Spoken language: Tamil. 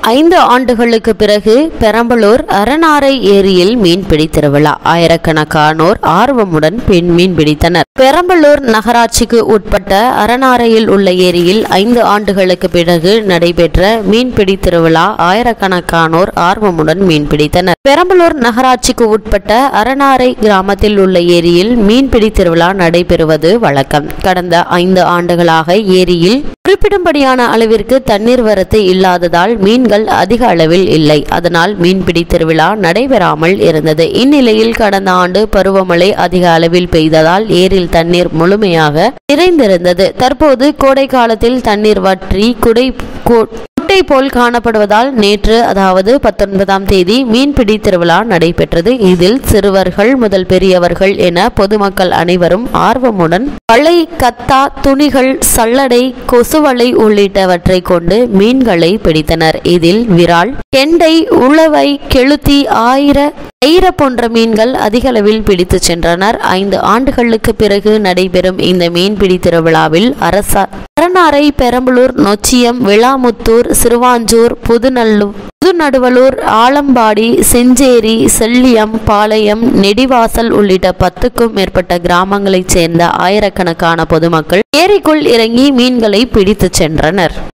ஐந்து ஆண்டுகளுக்கு பிறகு பெரம்பலூர் அரணாரை ஏரியில் மீன்பிடி திருவிழா ஆயிரக்கணக்கானோர் ஆர்வமுடன் பெண் மீன் பிடித்தனர் பெரம்பலூர் நகராட்சிக்கு உட்பட்ட அரணாரையில் உள்ள ஏரியில் ஐந்து ஆண்டுகளுக்கு பிறகு நடைபெற்ற மீன்பிடி திருவிழா ஆயிரக்கணக்கானோர் ஆர்வமுடன் மீன் பிடித்தனர் பெரம்பலூர் நகராட்சிக்கு உட்பட்ட அரணாரை கிராமத்தில் உள்ள ஏரியில் மீன்பிடி திருவிழா நடைபெறுவது வழக்கம் கடந்த ஐந்து ஆண்டுகளாக ஏரியில் குறிப்பிடும்படியான அளவிற்கு தண்ணீர் வரத்து இல்லாததால் மீன்கள் அதிக அளவில் இல்லை அதனால் மீன்பிடி திருவிழா நடைபெறாமல் இருந்தது இந்நிலையில் கடந்த ஆண்டு பருவமழை அதிக அளவில் பெய்ததால் ஏரியில் தண்ணீர் முழுமையாக நிறைந்திருந்தது தற்போது கோடை காலத்தில் தண்ணீர் வற்றி குடை கோ- குட்டை போல் காணப்படுவதால் நேற்று அதாவது பத்தொன்பதாம் தேதி மீன்பிடி திருவிழா நடைபெற்றது இதில் சிறுவர்கள் முதல் பெரியவர்கள் என பொதுமக்கள் அனைவரும் ஆர்வமுடன் வலை கத்தா துணிகள் சல்லடை கொசுவலை உள்ளிட்டவற்றை கொண்டு மீன்களை பிடித்தனர் இதில் விரால் கெண்டை உளவை கெளுத்தி ஆயிர ஐர போன்ற மீன்கள் அதிக அளவில் பிடித்து சென்றனர் ஐந்து ஆண்டுகளுக்கு பிறகு நடைபெறும் இந்த மீன்பிடி திருவிழாவில் அரச அரணாரை பெரம்பலூர் நொச்சியம் விளாமுத்தூர் சிறுவாஞ்சூர் புதுநல்லூர் புதுநடுவலூர் ஆலம்பாடி செஞ்சேரி செல்லியம் பாளையம் நெடிவாசல் உள்ளிட்ட பத்துக்கும் மேற்பட்ட கிராமங்களைச் சேர்ந்த ஆயிரக்கணக்கான பொதுமக்கள் ஏரிக்குள் இறங்கி மீன்களை பிடித்துச் சென்றனர்